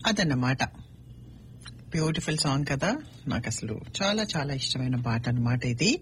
అదన్నమాట beautiful song కదా నాకు అసలు చాలా చాలా ఇష్టమైన పాట అన్నమాట ఇది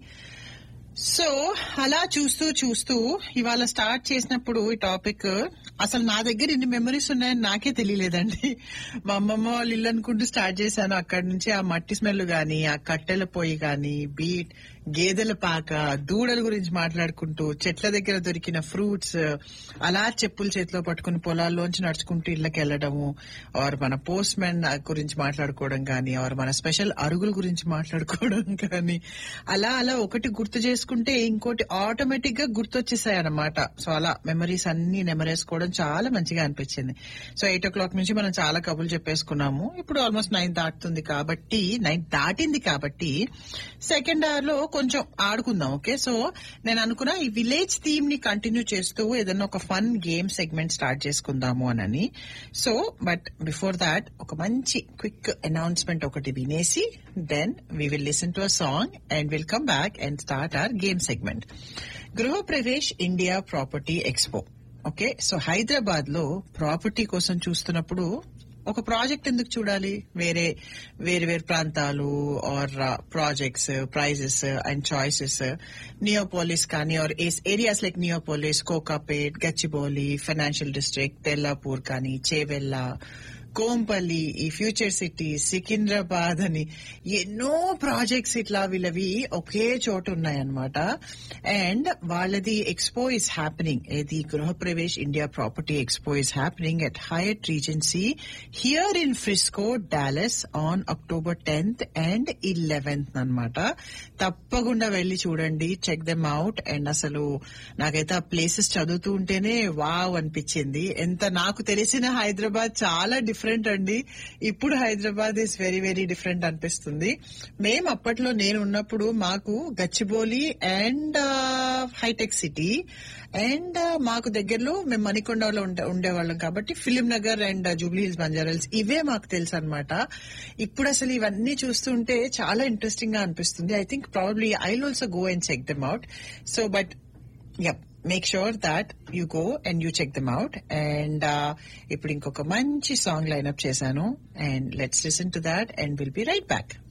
సో అలా చూస్తూ చూస్తూ ఇవాళ స్టార్ట్ చేసినప్పుడు ఈ టాపిక్ అసలు నా దగ్గర ఇన్ని మెమరీస్ ఉన్నాయని నాకే తెలియలేదండి మా అమ్మమ్మ వాళ్ళు ఇల్లు అనుకుంటూ స్టార్ట్ చేశాను అక్కడి నుంచి ఆ మట్టి స్మెల్ గాని ఆ కట్టెల పొయ్యి గాని బీట్ గేదెల పాక దూడల గురించి మాట్లాడుకుంటూ చెట్ల దగ్గర దొరికిన ఫ్రూట్స్ అలా చెప్పులు చేతిలో పట్టుకుని పొలాల్లోంచి నడుచుకుంటూ ఇళ్ళకి వెళ్ళడము ఆర్ మన పోస్ట్ మ్యాన్ గురించి మాట్లాడుకోవడం కానీ ఆర్ మన స్పెషల్ అరుగుల గురించి మాట్లాడుకోవడం కానీ అలా అలా ఒకటి గుర్తు చేసుకుంటే ఇంకోటి ఆటోమేటిక్ గా గుర్తొచ్చేసాయి అనమాట సో అలా మెమరీస్ అన్ని నెమరేసుకోవడం చాలా మంచిగా అనిపించింది సో ఎయిట్ ఓ క్లాక్ నుంచి మనం చాలా కబుర్లు చెప్పేసుకున్నాము ఇప్పుడు ఆల్మోస్ట్ నైన్ దాటుతుంది కాబట్టి నైన్ దాటింది కాబట్టి సెకండ్ అవర్ లో కొంచెం ఆడుకుందాం ఓకే సో నేను అనుకున్నా ఈ విలేజ్ థీమ్ ని కంటిన్యూ చేస్తూ ఏదైనా ఒక ఫన్ గేమ్ సెగ్మెంట్ స్టార్ట్ చేసుకుందాము అని సో బట్ బిఫోర్ దాట్ ఒక మంచి క్విక్ అనౌన్స్మెంట్ ఒకటి వినేసి then we will listen to a song and will come back and start our game segment Griha Pravesh India property expo okay so Hyderabad లో property కోసం చూస్తున్నప్పుడు ఒక ప్రాజెక్ట్ ఎందుకు చూడాలి వేరే వేరే వేరే ప్రాంతాలు or projects prices and choices Neopolis కానీ or areas like Neopolis Kokapet Gachibowli Financial District Tellapur కానీ చేవెల్లా కోంపల్లి ఈ ఫ్యూచర్ సిటీ సికింద్రాబాద్ అని ఎన్నో ప్రాజెక్ట్స్ ఇట్లా వీళ్ళవి ఒకే చోట ఉన్నాయన్నమాట అండ్ వాళ్ళది ఎక్స్పో ఇస్ హ్యాపెనింగ్ ఇది Gruhapravesh India property expo is happening at Hyatt Regency here in Frisco Dallas on October tenth and eleventh అనమాట తప్పకుండా వెళ్ళి చూడండి చెక్ దెమ్ అవుట్ అండ్ అసలు నాకైతే ఆ ప్లేసెస్ చదువుతూ ఉంటేనే వావ్ అనిపించింది ఎంత నాకు తెలిసిన హైదరాబాద్ చాలా డిఫరెంట్ అండి ఇప్పుడు Hyderabad is very very different అనిపిస్తుంది మేము అప్పట్లో నేను ఉన్నప్పుడు మాకు గచ్చిబౌలి అండ్ హైటెక్ సిటీ అండ్ మాకు దగ్గరలో మేము మణికొండలో ఉండే ఉండేవాళ్ళం కాబట్టి ఫిలిం నగర్ అండ్ జూబ్లీ హిల్స్ బంజారాల్స్ ఇవే మాకు తెలుసు అనమాట ఇప్పుడు అసలు ఇవన్నీ చూస్తుంటే చాలా ఇంట్రెస్టింగ్ గా అనిపిస్తుంది I think probably I also go and check them out so but yup make sure that you go and you check them out and ఇప్పుడు ఇంకొక మంచి సాంగ్ లైన్అప్ చేశాను and let's listen to that and will be right back